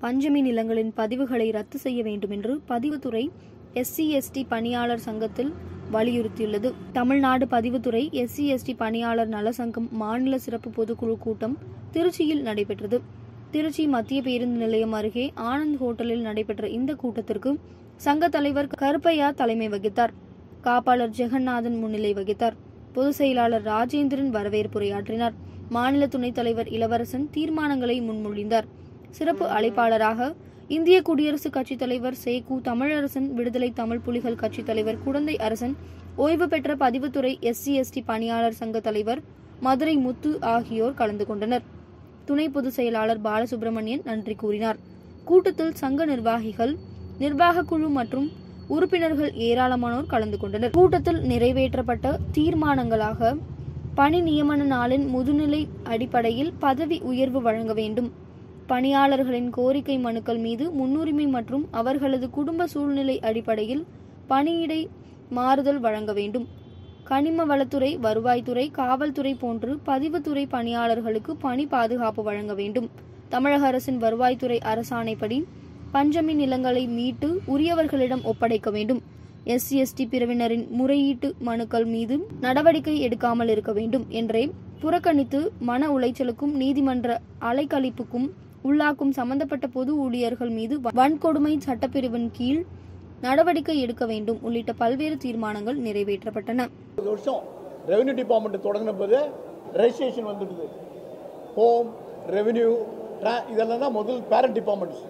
பஞ்சமி நிலங்களின் பதிவுகளை ரத்து செய்ய வேண்டும் என்று பதிவுத்துறை எஸ்சி எஸ்டி பணியாளர் சங்கத்தில் வலியுறுத்தியுள்ளது தமிழ்நாடு பதிவுத்துறை எஸ்சி எஸ்டி பணியாளர் நல சங்கம் மாநில சிறப்பு பொதுக்குழு கூட்டம் திருச்சியில் நடைபெற்றது திருச்சி மத்திய பேருந்து நிலையம் அருகே ஆனந்த் ஹோட்டலில் நடைபெற்ற இந்த கூட்டத்திற்கு சங்க தலைவர் கருப்பையா தலைமை வகித்தார் காப்பாளர் ஜெகநாதன் முன்னிலை வகித்தார் பொதுச் செயலாளர் ராஜேந்திரன் வரவேற்புரையாற்றினார் மாநில துணைத் தலைவர் இளவரசன் தீர்மானங்களை முன்மொழிந்தார் சிறப்பு அழைப்பாளராக இந்திய குடியரசுக் கட்சித் தலைவர் சேகு தமிழரசன் விடுதலை தமிழ் புலிகள் கட்சித் தலைவர் குடந்தை அரசன் ஓய்வு பெற்ற பதிவுத்துறை எஸ்சி எஸ்டி பணியாளர் சங்க தலைவர் மதுரை முத்து ஆகியோர் கலந்து கொண்டனர் துணை பொதுச் செயலாளர் பாலசுப்ரமணியன் நன்றி கூறினார் கூட்டத்தில் சங்க நிர்வாகிகள் நிர்வாக குழு மற்றும் உறுப்பினர்கள் ஏராளமானோர் கலந்து கொண்டனர் கூட்டத்தில் நிறைவேற்றப்பட்ட தீர்மானங்களாக பணி நியமன நாளின் முதுநிலை அடிப்படையில் பதவி உயர்வு வழங்க வேண்டும் பணியாளர்களின் கோரிக்கை மனுக்கள் மீது முன்னுரிமை மற்றும் அவர்களது குடும்ப சூழ்நிலை அடிப்படையில் பணியிடை மாறுதல் வழங்க வேண்டும் கனிம வளத்துறை வருவாய்த்துறை காவல்துறை போன்று பதிவுத்துறை பணியாளர்களுக்கு பணி பாதுகாப்பு வழங்க வேண்டும் தமிழக அரசின் வருவாய்த்துறை அரசாணைப்படி பஞ்சமி நிலங்களை மீட்டு உரியவர்களிடம் ஒப்படைக்க வேண்டும் எஸ்சி எஸ்டி பிரிவினரின் முறையீட்டு மனுக்கள் மீது நடவடிக்கை எடுக்காமல் இருக்க வேண்டும் என்றே புறக்கணித்து மன உளைச்சலுக்கும் நீதிமன்ற அலைக்கழிப்புக்கும் உள்ளாக்கும் சம்பந்தப்பட்ட பொது ஊழியர்கள் மீது வன்கொடுமை சட்டப்பிரிவின் கீழ் நடவடிக்கை எடுக்க வேண்டும் உள்ளிட்ட பல்வேறு தீர்மானங்கள் நிறைவேற்றப்பட்டன ஒரு வருஷம் ரெவென்யூ டிபார்ட்மெண்ட் தொடங்கின போது ரெஜிஸ்ட்ரேஷன் வந்துடுது ஹோம் ரெவென்யூ இதெல்லாம் தான் முதல் பேரண்ட் டிபார்ட்மெண்ட்ஸ்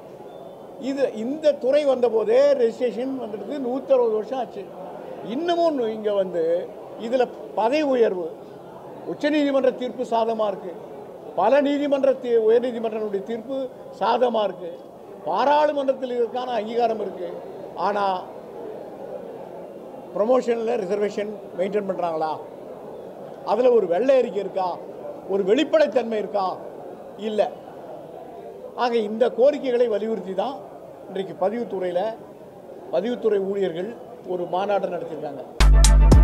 இது இந்த துறை வந்தபோதே ரெஜிஸ்ட்ரேஷன் வந்துடுது நூற்றி அறுபது வருஷம் ஆச்சு இன்னமும் இங்கே வந்து இதில் பதவி உயர்வு உச்சநீதிமன்ற தீர்ப்பு சாதகமாக இருக்குது பல நீதிமன்ற தீ உயர்நீதிமன்றங்களுடைய தீர்ப்பு சாதகமாக இருக்குது பாராளுமன்றத்தில் இதற்கான அங்கீகாரம் இருக்குது ஆனால் ப்ரொமோஷனில் ரிசர்வேஷன் மெயின்டைன் பண்ணுறாங்களா அதில் ஒரு வெள்ளை அறிக்கை இருக்கா ஒரு வெளிப்படைத்தன்மை இருக்கா இல்லை ஆக இந்த கோரிக்கைகளை வலியுறுத்தி தான் இன்றைக்கு பதிவுத்துறையில் பதிவுத்துறை ஊழியர்கள் ஒரு மாநாடு நடத்தியிருக்காங்க